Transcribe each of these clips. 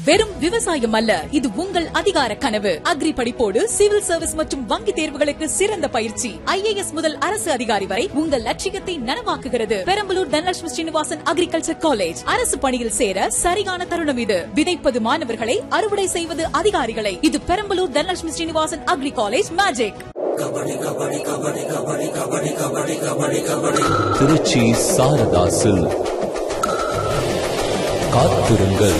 வெறும் விவசாயம் அல்ல இது உங்கள் அதிகார கனவு அக்ரி படிப்போடு சிவில் சர்வீஸ் மற்றும் வங்கி தேர்வுகளுக்கு சிறந்த பயிற்சி ஐஏஎஸ் முதல் அரசு அதிகாரி வரை உங்கள் லட்சியத்தை நனவாக்குகிறது பெரம்பலூர் தனலட்சுமி ஸ்ரீனிவாசன் அக்ரிகல்ச்சர் காலேஜ் அரசு பணியில் சேர சரியான தருணம் இது விதைப்பது மாணவர்களை அறுவடை செய்வது அதிகாரிகளை இது Perambalur Dhanalakshmi Srinivasan agri college magic Trichy Sarada silk காத்திருங்கள்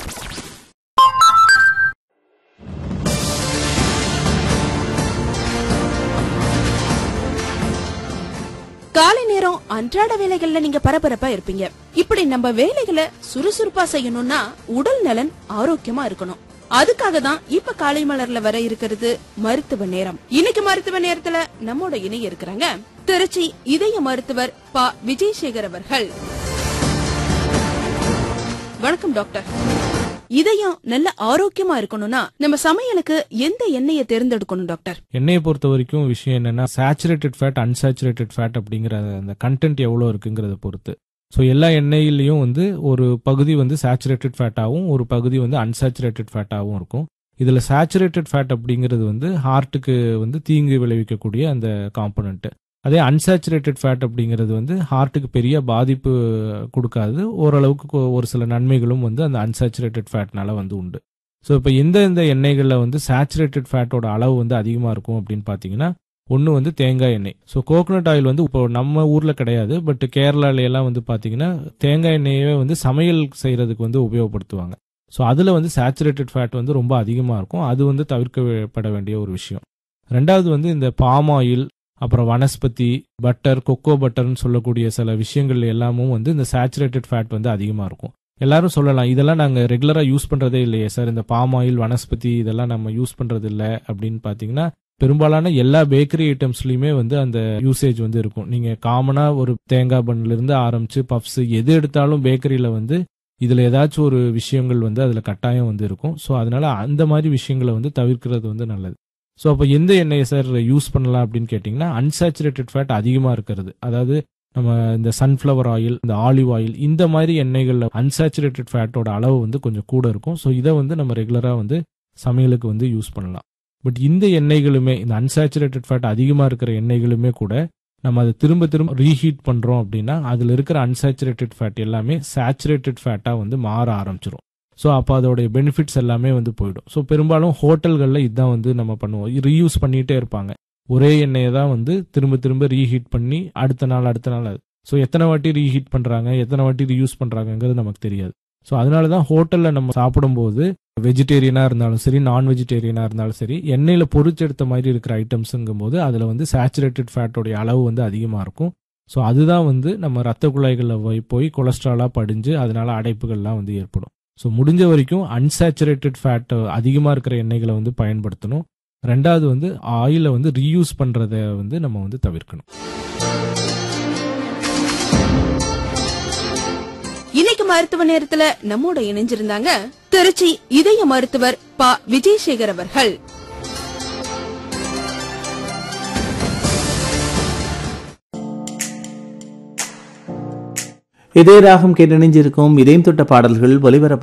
காலை நேரம் அன்றாட வேலைகள்ல நீங்க பரபரப்பா இருப்பீங்க இப்படி நம்ம வேலைகளை சுறுசுறுப்பா செய்யணும்னா உடல் நலன் ஆரோக்கியமா இருக்கணும் அதுக்காக தான் இப்ப காலை மலர்ல வர இருக்கிறது மருத்துவ நேரம் இன்னைக்கு மருத்துவ நேரத்துல நம்மோட இணைய இருக்கிறாங்க திருச்சி இதய மருத்துவர் ப விஜயசேகர் அவர்கள் வணக்கம் டாக்டர் இதயம் நல்ல ஆரோக்கியமா இருக்கணும்னா நம்ம சமையலுக்கு எந்த எண்ணெயை தேர்ந்தெடுக்கணும் டாக்டர் எண்ணெயை பொறுத்த வரைக்கும் விஷயம் என்னன்னா சேச்சுரேட்டட் ஃபேட் அன்சாச்சுரேட்டட் ஃபேட் அப்படிங்கிற அந்த கண்டென்ட் எவ்வளோ இருக்குங்கிறத பொறுத்து ஸோ எல்லா எண்ணெயிலையும் வந்து ஒரு பகுதி வந்து சேச்சுரேட்டட் ஃபேட்டாகவும் ஒரு பகுதி வந்து அன்சாச்சுரேட்டட் ஃபேட்டாகவும் இருக்கும் இதில் சேச்சுரேட்டட் ஃபேட் அப்படிங்கிறது வந்து ஹார்ட்டுக்கு வந்து தீங்கு விளைவிக்கக்கூடிய அந்த காம்பனண்ட்டு அதே அன்சாச்சுரேட்டட் ஃபேட் அப்படிங்கிறது வந்து ஹார்ட்டுக்கு பெரிய பாதிப்பு கொடுக்காது ஓரளவுக்கு கொ- ஒரு சில நன்மைகளும் வந்து அந்த அன்சாச்சுரேட்டட் ஃபேட்னால வந்து உண்டு ஸோ இப்போ எந்த எந்த எண்ணெய்களில் வந்து சேச்சுரேட்டட் ஃபேட்டோட அளவு வந்து அதிகமாக இருக்கும் அப்படின்னு பார்த்தீங்கன்னா ஒன்று வந்து தேங்காய் எண்ணெய் ஸோ கோகனட் ஆயில் வந்து இப்போ நம்ம ஊரில் கிடையாது பட் கேரளால எல்லாம் வந்து பார்த்தீங்கன்னா தேங்காய் எண்ணெயவே வந்து சமையல் செய்கிறதுக்கு வந்து உபயோகப்படுத்துவாங்க ஸோ அதில் வந்து சேச்சுரேட்டட் ஃபேட் வந்து ரொம்ப அதிகமாக இருக்கும் அது வந்து தவிர்க்கப்பட வேண்டிய ஒரு விஷயம் ரெண்டாவது வந்து இந்த பாம் ஆயில் அப்புறம் வனஸ்பதி பட்டர் கொக்கோ பட்டர்னு சொல்லக்கூடிய சில விஷயங்கள் எல்லாமும் வந்து இந்த சேச்சுரேட்டட் ஃபேட் வந்து அதிகமாக இருக்கும் எல்லாரும் சொல்லலாம் இதெல்லாம் நாங்கள் ரெகுலராக யூஸ் பண்ணுறதே இல்லையே சார் இந்த பாம் ஆயில் வனஸ்பதி இதெல்லாம் நம்ம யூஸ் பண்ணுறது இல்லை அப்படின்னு பார்த்தீங்கன்னா பெரும்பாலான எல்லா பேக்கரி ஐட்டம்ஸ்லையுமே வந்து அந்த யூசேஜ் வந்து இருக்கும் நீங்கள் காமனாக ஒரு தேங்காய் பன்ல இருந்து ஆரம்பிச்சு பப்ஸ் எது எடுத்தாலும் பேக்கரியில் வந்து இதில் ஏதாச்சும் ஒரு விஷயங்கள் வந்து அதில் கட்டாயம் வந்து இருக்கும் ஸோ அதனால அந்த மாதிரி விஷயங்களை வந்து தவிர்க்கிறது வந்து நல்லது ஸோ அப்போ எந்த எண்ணெயை சார் யூஸ் பண்ணலாம் அப்படின்னு கேட்டிங்கன்னா அன்சாச்சுரேட்டட் ஃபேட் அதிகமாக இருக்கிறது அதாவது நம்ம இந்த சன்ஃப்ளவர் ஆயில் இந்த ஆலிவ் ஆயில் இந்த மாதிரி எண்ணெய்களில் அன்சாச்சுரேட்டட் ஃபேட்டோட அளவு வந்து கொஞ்சம் கூட இருக்கும் ஸோ இதை வந்து நம்ம ரெகுலராக வந்து சமையலுக்கு வந்து யூஸ் பண்ணலாம் பட் இந்த எண்ணெய்களுமே இந்த அன்சாச்சுரேட்டட் ஃபேட் அதிகமாக இருக்கிற எண்ணெய்களுமே கூட நம்ம அதை திரும்ப திரும்ப ரீஹீட் பண்ணுறோம் அப்படின்னா அதில் இருக்கிற அன்சாச்சுரேட்டட் ஃபேட் எல்லாமே சேச்சுரேட்டட் ஃபேட்டாக வந்து மாற ஆரம்பிச்சிரும் ஸோ அப்போ அதோடைய பெனிஃபிட்ஸ் எல்லாமே வந்து போயிடும் ஸோ பெரும்பாலும் ஹோட்டல்களில் இதுதான் வந்து நம்ம பண்ணுவோம் ரீயூஸ் பண்ணிகிட்டே இருப்பாங்க ஒரே எண்ணெயை தான் வந்து திரும்ப திரும்ப ரீஹீட் பண்ணி அடுத்த நாள் அடுத்த நாள் அது ஸோ எத்தனை வாட்டி ரீஹீட் பண்ணுறாங்க எத்தனை வாட்டி ரீயூஸ் பண்ணுறாங்கங்கிறது நமக்கு தெரியாது ஸோ அதனால தான் ஹோட்டலில் நம்ம சாப்பிடும்போது வெஜிடேரியனாக இருந்தாலும் சரி நான் வெஜிடேரியனாக இருந்தாலும் சரி எண்ணெயில் பொரிச்செடுத்த மாதிரி இருக்கிற ஐட்டம்ஸுங்கும் போது அதில் வந்து சேச்சுரேட்டட் ஃபேட்டோடைய அளவு வந்து அதிகமாக இருக்கும் ஸோ அதுதான் வந்து நம்ம ரத்த குழாய்களில் போய் போய் கொலஸ்ட்ராலாக படிஞ்சு அதனால அடைப்புகள்லாம் வந்து ஏற்படும் ஸோ முடிஞ்ச வரைக்கும் அன்சாச்சுரேட்டட் ஃபேட் அதிகமாக இருக்கிற எண்ணெய்களை வந்து பயன்படுத்தணும் ரெண்டாவது வந்து ஆயிலை வந்து ரீயூஸ் பண்ணுறத வந்து நம்ம வந்து தவிர்க்கணும் இன்னைக்கு மருத்துவ நேரத்துல நம்மோட இணைஞ்சிருந்தாங்க திருச்சி இதய மருத்துவர் ப விஜயசேகர் அவர்கள் இதே ராகம் கேட்டணிஞ்சிருக்கும் இதயம் தொட்ட பாடல்கள் ஒலிபரப்ப